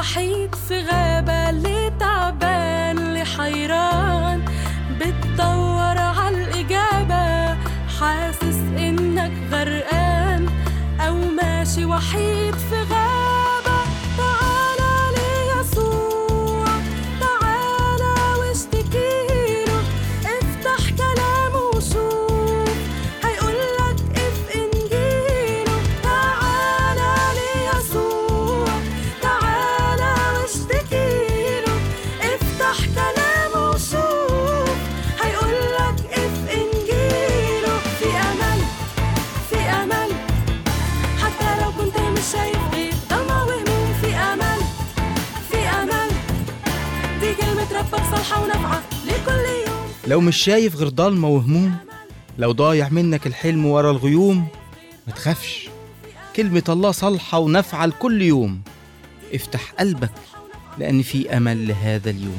وحيد في غابة اللي تعبان اللي حيران بتدور عالإجابة حاسس إنك غرقان أو ماشي وحيد في غابة تعالى ليسوع تعالى واشتكيله افتح كلامه وشوف هيقولك اف انجيله تعالى ليسوع تعالى واشتكيله افتح كلامه وشوف هيقولك اف انجيله في امل في امل حتى لو كنت مش شايف غير ضلمة وهموم في امل في امل دي كلمة ربك صالحة ونافعة لكل يوم لو مش شايف غير ضلمة وهموم لو ضايع منك الحلم ورا الغيوم ما تخافش كلمة الله صالحة ونافعة لكل يوم افتح قلبك لأن في أمل لهذا اليوم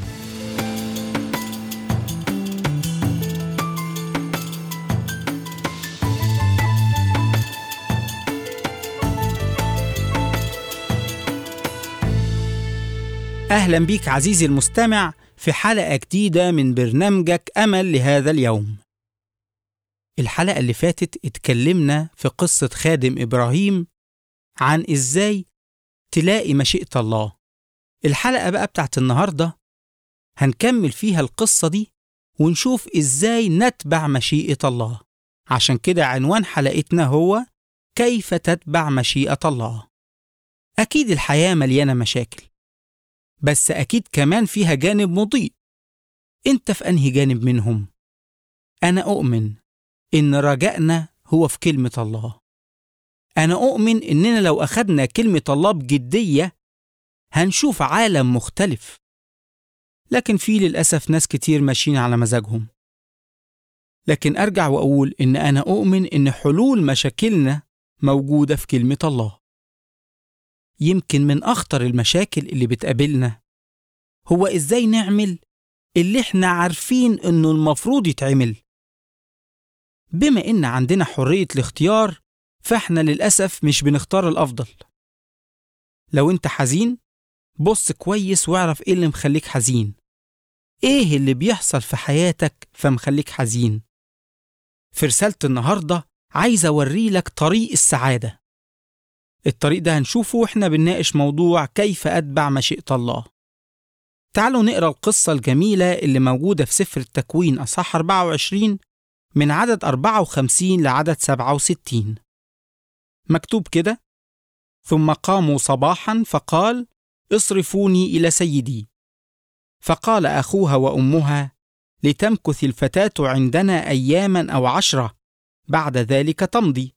أهلا بيك عزيزي المستمع في حلقة جديدة من برنامجك أمل لهذا اليوم. الحلقة اللي فاتت اتكلمنا في قصة خادم إبراهيم عن إزاي تلاقي مشيئة الله. الحلقة بقى بتاعت النهاردة هنكمل فيها القصة دي ونشوف إزاي نتبع مشيئة الله. عشان كده عنوان حلقتنا هو كيف تتبع مشيئة الله. أكيد الحياة مليانة مشاكل. بس أكيد كمان فيها جانب مضيء أنت في أنهي جانب منهم؟ أنا أؤمن إن رجائنا هو في كلمة الله أنا أؤمن إننا لو أخدنا كلمة الله بجدية هنشوف عالم مختلف لكن في للأسف ناس كتير ماشيين على مزاجهم لكن أرجع وأقول إن أنا أؤمن إن حلول مشاكلنا موجودة في كلمة الله يمكن من أخطر المشاكل اللي بتقابلنا هو إزاي نعمل اللي إحنا عارفين إنه المفروض يتعمل بما إن عندنا حرية الاختيار فإحنا للأسف مش بنختار الأفضل لو أنت حزين بص كويس واعرف إيه اللي مخليك حزين إيه اللي بيحصل في حياتك فمخليك حزين في رسالة النهاردة عايز أوريلك طريق السعادة الطريق ده هنشوفه واحنا بنناقش موضوع كيف أتبع مشيئة الله. تعالوا نقرا القصة الجميلة اللي موجودة في سفر التكوين أصحاح 24 من عدد 54 لعدد 67. مكتوب كده: ثم قاموا صباحا فقال: اصرفوني إلى سيدي. فقال أخوها وأمها: لتمكث الفتاة عندنا أياما أو عشرة بعد ذلك تمضي.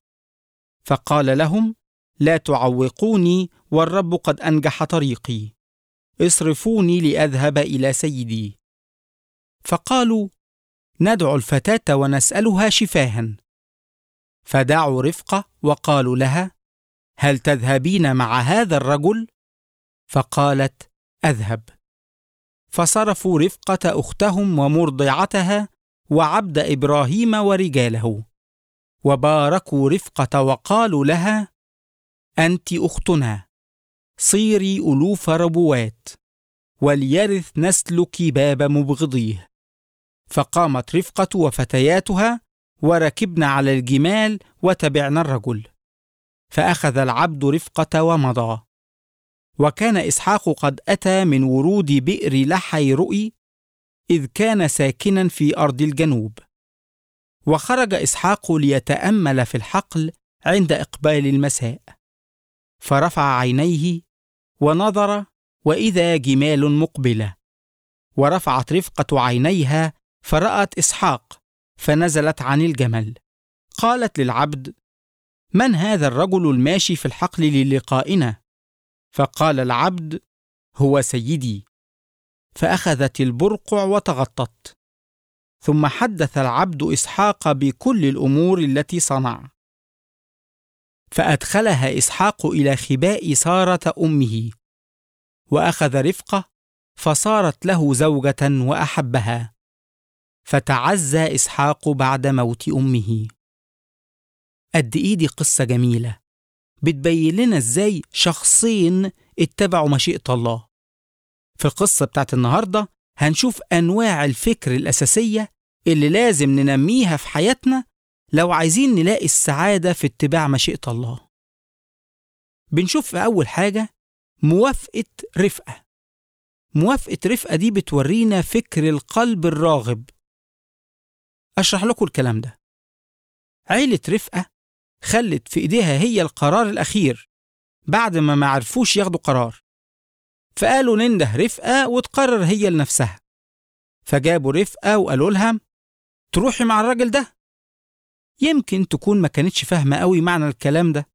فقال لهم: لا تعوقوني والرب قد انجح طريقي اصرفوني لاذهب الى سيدي فقالوا ندعو الفتاه ونسالها شفاها فدعوا رفقه وقالوا لها هل تذهبين مع هذا الرجل فقالت اذهب فصرفوا رفقه اختهم ومرضعتها وعبد ابراهيم ورجاله وباركوا رفقه وقالوا لها انت اختنا صيري الوف ربوات وليرث نسلك باب مبغضيه فقامت رفقه وفتياتها وركبن على الجمال وتبعن الرجل فاخذ العبد رفقه ومضى وكان اسحاق قد اتى من ورود بئر لحي رؤي اذ كان ساكنا في ارض الجنوب وخرج اسحاق ليتامل في الحقل عند اقبال المساء فرفع عينيه ونظر واذا جمال مقبله ورفعت رفقه عينيها فرات اسحاق فنزلت عن الجمل قالت للعبد من هذا الرجل الماشي في الحقل للقائنا فقال العبد هو سيدي فاخذت البرقع وتغطت ثم حدث العبد اسحاق بكل الامور التي صنع فادخلها اسحاق الى خباء ساره امه واخذ رفقه فصارت له زوجه واحبها فتعزى اسحاق بعد موت امه قد ايه دي قصه جميله بتبين لنا ازاي شخصين اتبعوا مشيئة الله في القصة بتاعت النهاردة هنشوف أنواع الفكر الأساسية اللي لازم ننميها في حياتنا لو عايزين نلاقي السعادة في اتباع مشيئة الله بنشوف في أول حاجة موافقة رفقة موافقة رفقة دي بتورينا فكر القلب الراغب أشرح لكم الكلام ده عيلة رفقة خلت في إيديها هي القرار الأخير بعد ما ما عرفوش ياخدوا قرار فقالوا ننده رفقة وتقرر هي لنفسها فجابوا رفقة وقالوا لها تروحي مع الراجل ده يمكن تكون ما كانتش فاهمة قوي معنى الكلام ده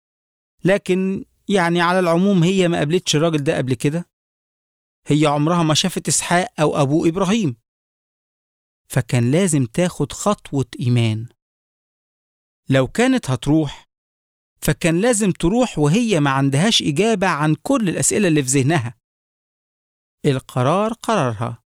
لكن يعني على العموم هي ما قابلتش الراجل ده قبل كده هي عمرها ما شافت إسحاق أو أبوه إبراهيم فكان لازم تاخد خطوة إيمان لو كانت هتروح فكان لازم تروح وهي ما عندهاش إجابة عن كل الأسئلة اللي في ذهنها القرار قرارها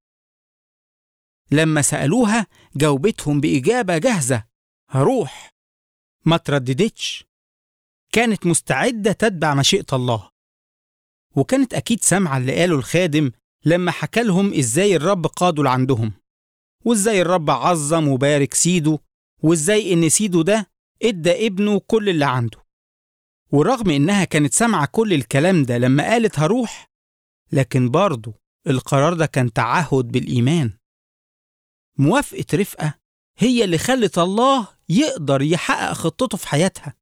لما سألوها جاوبتهم بإجابة جاهزة هروح ما ترددتش كانت مستعدة تتبع مشيئة الله وكانت أكيد سامعة اللي قاله الخادم لما حكى لهم إزاي الرب قاده لعندهم وإزاي الرب عظم وبارك سيده وإزاي إن سيده ده إدى ابنه كل اللي عنده ورغم إنها كانت سامعة كل الكلام ده لما قالت هروح لكن برضه القرار ده كان تعهد بالإيمان موافقة رفقة هي اللي خلت الله يقدر يحقق خطته في حياتها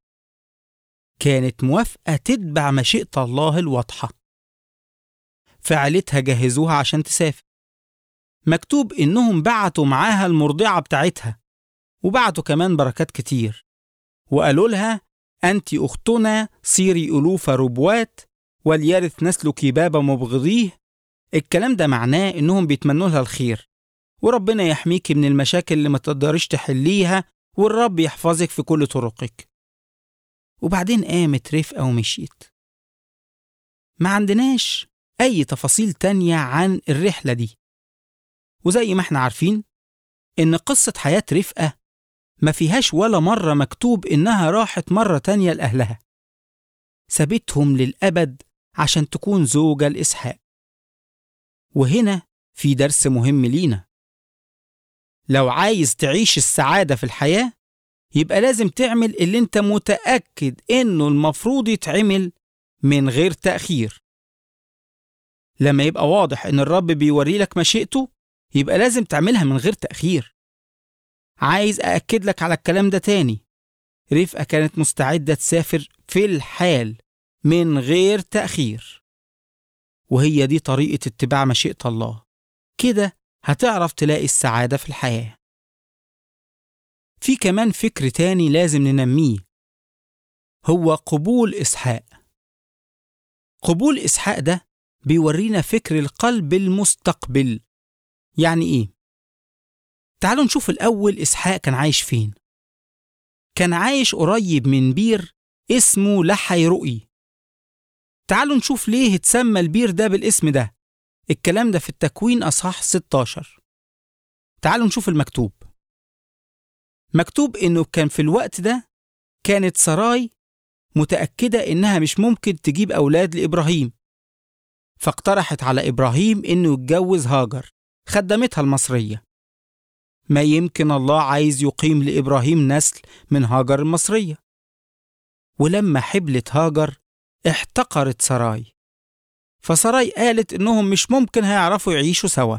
كانت موافقة تتبع مشيئة الله الواضحة فعيلتها جهزوها عشان تسافر مكتوب إنهم بعتوا معاها المرضعة بتاعتها وبعتوا كمان بركات كتير وقالوا لها أنت أختنا صيري ألوف ربوات وليرث نسلك باب مبغضيه الكلام ده معناه إنهم بيتمنوا لها الخير وربنا يحميكي من المشاكل اللي ما تقدريش تحليها والرب يحفظك في كل طرقك وبعدين قامت رفقة ومشيت ما عندناش أي تفاصيل تانية عن الرحلة دي وزي ما احنا عارفين إن قصة حياة رفقة ما فيهاش ولا مرة مكتوب إنها راحت مرة تانية لأهلها سابتهم للأبد عشان تكون زوجة لإسحاق وهنا في درس مهم لينا لو عايز تعيش السعادة في الحياة يبقى لازم تعمل اللي انت متأكد انه المفروض يتعمل من غير تأخير لما يبقى واضح ان الرب بيوري لك مشيئته يبقى لازم تعملها من غير تأخير عايز أأكد لك على الكلام ده تاني رفقة كانت مستعدة تسافر في الحال من غير تأخير وهي دي طريقة اتباع مشيئة الله كده هتعرف تلاقي السعادة في الحياة في كمان فكر تاني لازم ننميه هو قبول إسحاق قبول إسحاق ده بيورينا فكر القلب المستقبل يعني إيه؟ تعالوا نشوف الأول إسحاق كان عايش فين كان عايش قريب من بير اسمه لحي رؤي تعالوا نشوف ليه اتسمى البير ده بالاسم ده الكلام ده في التكوين أصحاح 16 تعالوا نشوف المكتوب مكتوب إنه كان في الوقت ده كانت سراي متأكدة إنها مش ممكن تجيب أولاد لإبراهيم فاقترحت على إبراهيم إنه يتجوز هاجر خدمتها المصرية ما يمكن الله عايز يقيم لإبراهيم نسل من هاجر المصرية ولما حبلت هاجر احتقرت سراي فسراي قالت إنهم مش ممكن هيعرفوا يعيشوا سوا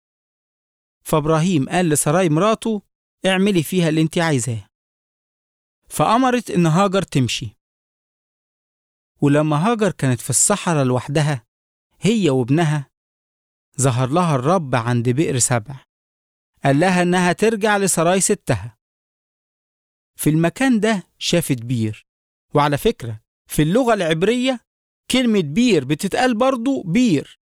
فإبراهيم قال لسراي مراته اعملي فيها اللي انت عايزاه فأمرت إن هاجر تمشي ولما هاجر كانت في الصحراء لوحدها هي وابنها ظهر لها الرب عند بئر سبع قال لها إنها ترجع لسراي ستها في المكان ده شافت بير وعلى فكرة في اللغة العبرية كلمة بير بتتقال برضو بير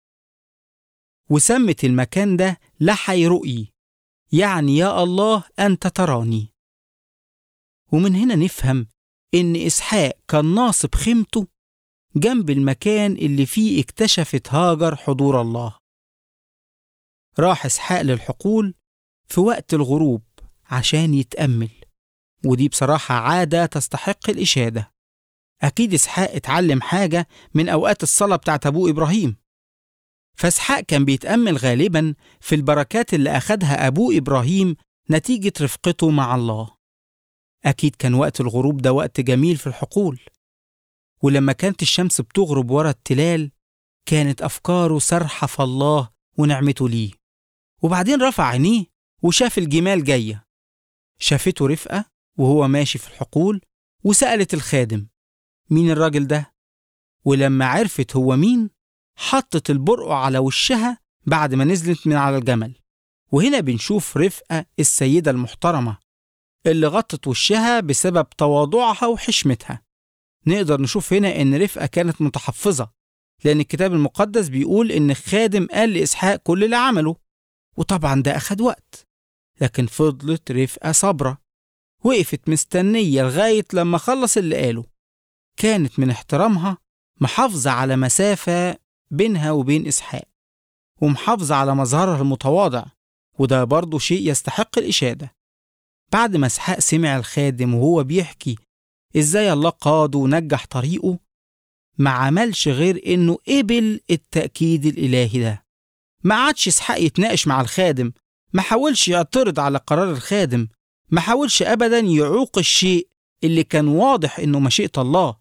وسمت المكان ده لحي رؤي يعني يا الله أنت تراني ومن هنا نفهم إن إسحاق كان ناصب خيمته جنب المكان اللي فيه اكتشفت هاجر حضور الله راح إسحاق للحقول في وقت الغروب عشان يتأمل ودي بصراحة عادة تستحق الإشادة أكيد إسحاق اتعلم حاجة من أوقات الصلاة بتاعت أبوه إبراهيم فإسحاق كان بيتأمل غالبا في البركات اللي أخدها أبوه إبراهيم نتيجة رفقته مع الله أكيد كان وقت الغروب ده وقت جميل في الحقول ولما كانت الشمس بتغرب ورا التلال كانت أفكاره سرحة في الله ونعمته ليه وبعدين رفع عينيه وشاف الجمال جاية شافته رفقة وهو ماشي في الحقول وسألت الخادم مين الراجل ده؟ ولما عرفت هو مين حطت البرقع على وشها بعد ما نزلت من على الجمل وهنا بنشوف رفقة السيدة المحترمة اللي غطت وشها بسبب تواضعها وحشمتها نقدر نشوف هنا إن رفقة كانت متحفظة لأن الكتاب المقدس بيقول إن خادم قال لإسحاق كل اللي عمله وطبعا ده أخد وقت لكن فضلت رفقة صبرة وقفت مستنية لغاية لما خلص اللي قاله كانت من احترامها محافظة على مسافة بينها وبين إسحاق ومحافظة على مظهرها المتواضع وده برضه شيء يستحق الإشادة بعد ما إسحاق سمع الخادم وهو بيحكي إزاي الله قاده ونجح طريقه ما عملش غير إنه قبل التأكيد الإلهي ده ما عادش إسحاق يتناقش مع الخادم ما حاولش يعترض على قرار الخادم ما حاولش أبدا يعوق الشيء اللي كان واضح إنه مشيئة الله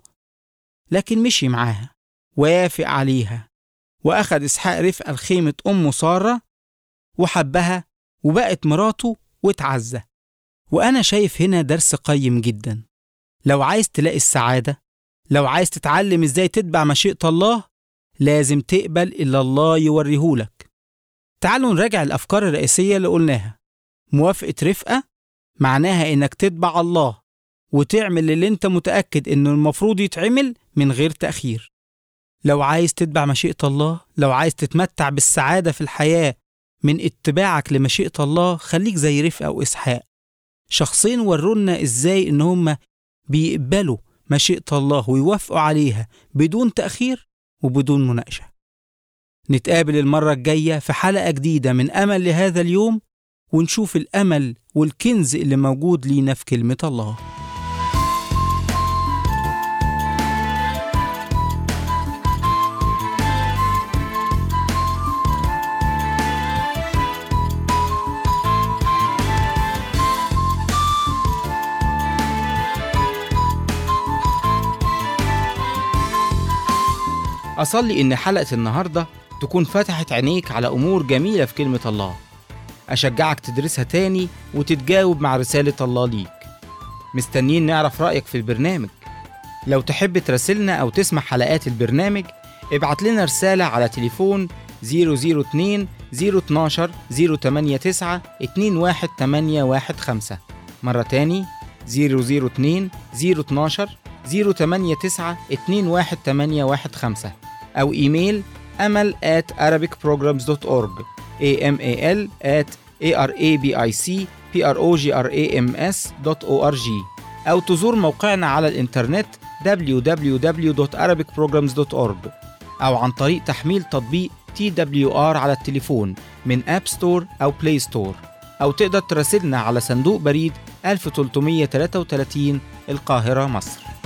لكن مشي معاها وافق عليها وأخد إسحاق رفقة لخيمة أمه سارة وحبها وبقت مراته واتعزى وأنا شايف هنا درس قيم جدا لو عايز تلاقي السعادة لو عايز تتعلم إزاي تتبع مشيئة الله لازم تقبل اللي الله يوريهولك تعالوا نراجع الأفكار الرئيسية اللي قلناها موافقة رفقة معناها إنك تتبع الله وتعمل اللي أنت متأكد إنه المفروض يتعمل من غير تأخير لو عايز تتبع مشيئة الله لو عايز تتمتع بالسعادة في الحياة من اتباعك لمشيئة الله خليك زي رفقة وإسحاق شخصين ورونا إزاي إن هم بيقبلوا مشيئة الله ويوافقوا عليها بدون تأخير وبدون مناقشة نتقابل المرة الجاية في حلقة جديدة من أمل لهذا اليوم ونشوف الأمل والكنز اللي موجود لينا في كلمة الله أصلي إن حلقة النهاردة تكون فتحت عينيك على أمور جميلة في كلمة الله أشجعك تدرسها تاني وتتجاوب مع رسالة الله ليك مستنيين نعرف رأيك في البرنامج لو تحب تراسلنا أو تسمع حلقات البرنامج ابعت لنا رسالة على تليفون 002 012 089 21815 مرة تاني 002 012 089 21815 أو إيميل أمل at arabicprograms.org amal at arabicprograms.org أو تزور موقعنا على الإنترنت www.arabicprograms.org أو عن طريق تحميل تطبيق TWR على التليفون من أب ستور أو بلاي ستور أو تقدر تراسلنا على صندوق بريد 1333 القاهرة مصر